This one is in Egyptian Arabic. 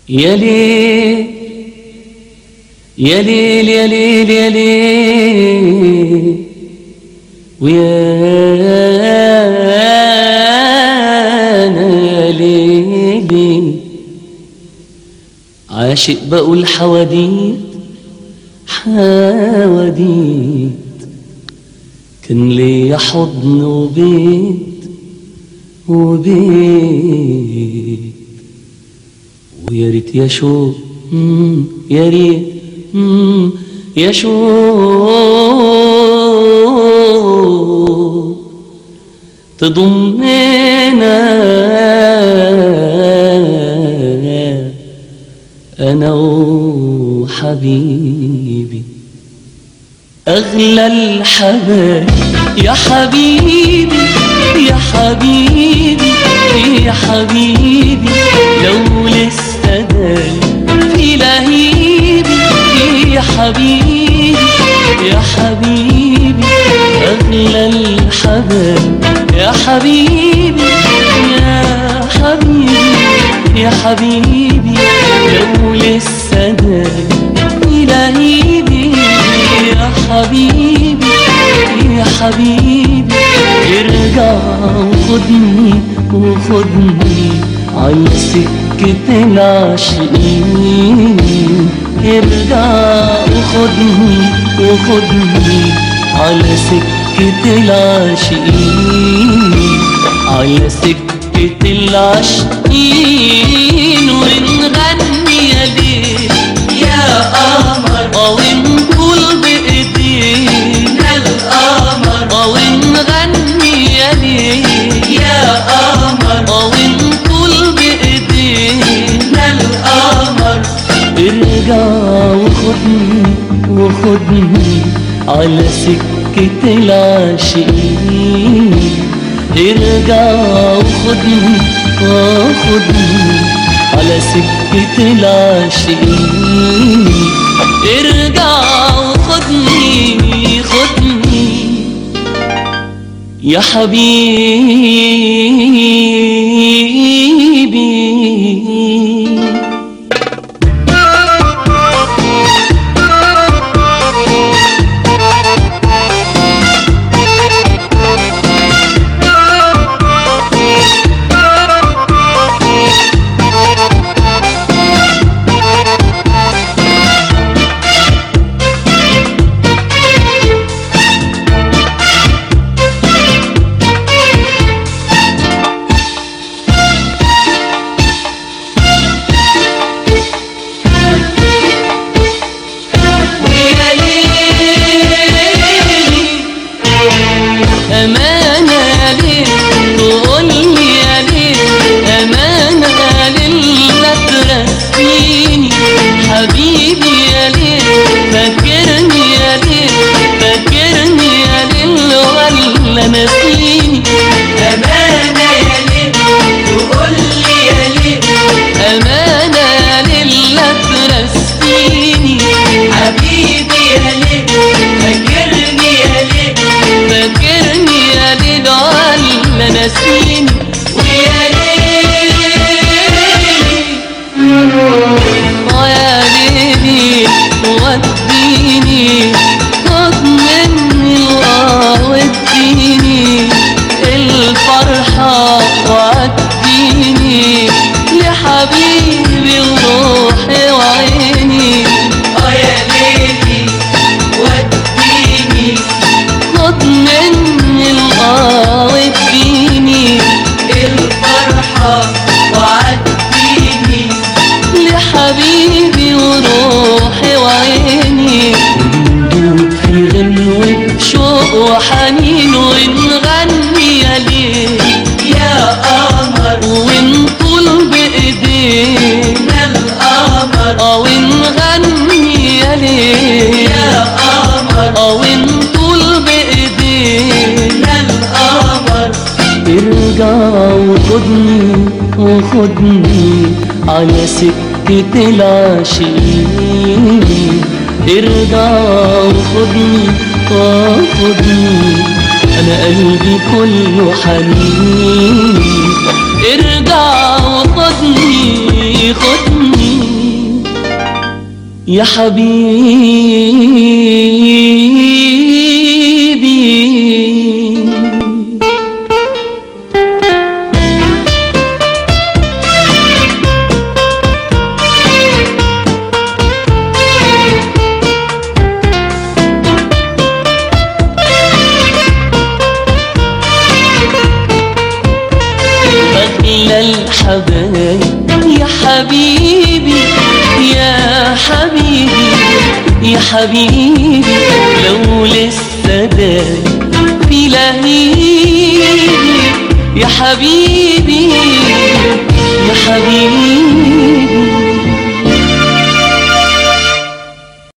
يا ليل يا ليل يا ليل يا ليل ويا أنا يا ليلي عاشق بقول حواديت حواديت كان ليا حضن وبيت وبيت ويا ريت يا شوق مم، يا ريت مم، يا شوق تضمنا انا وحبيبي أغلى الحبايب يا حبيبي يا حبيبي يا حبيبي لو لسه دايم في لهيبي يا حبيبي يا حبيبي أغلى الحبايب يا حبيبي يا حبيبي يا حبيبي لو لسه دايم في لهيبي يا حبيبي يا حبيبي ارجع وخدني وخدني على سكة العاشقين ارجع وخدني وخدني على سكة العاشقين على سكة العاشقين ونغني يا ليل يا قمر او نقول بايدينا القمر او نغني يا ليل يا قمر او نقول بايدينا القمر ارجع وخدني وخدني على سكة العاشقين ارجع وخدني وخدني على سكة العاشقين ارجع وخدني خدني يا حبيبي ويا ليلي أمانة يا ليل تقول لي يا ليل أمانة يا ليل لا ترسيني حبيبي يا ليل فاكرني يا ليل فاكرني يا ليل ولا نسيني أمانة يا ليل تقول لي يا ليل أمانة يا ليل لا ترسيني حبيبي يا ليل فاكرني يا ليل فاكرني يا ليل ولا نسيني ويا ليل ويا ليلي وديني خد مني الله واديني الفرحة وعديني لحبيبي وروحي وعيني اه يا ليلي وديني خد مني الله واديني الفرحة وعديني لحبيبي وروحي وعيني ندوب في غنوة شوق وحنين ونغني يا ليل يا قمر ونطول بإيدينا القمر أو نغني يا ليل يا قمر أو نطول بإيدينا القمر ارجع وخدني وخدني على سكة العاشقين ارجع وخدني وخدني انا قلبي كله حنين ارجع وخدني خدني يا حبيبي أغلى الحبايب يا حبيبي يا حبيبي يا حبيبي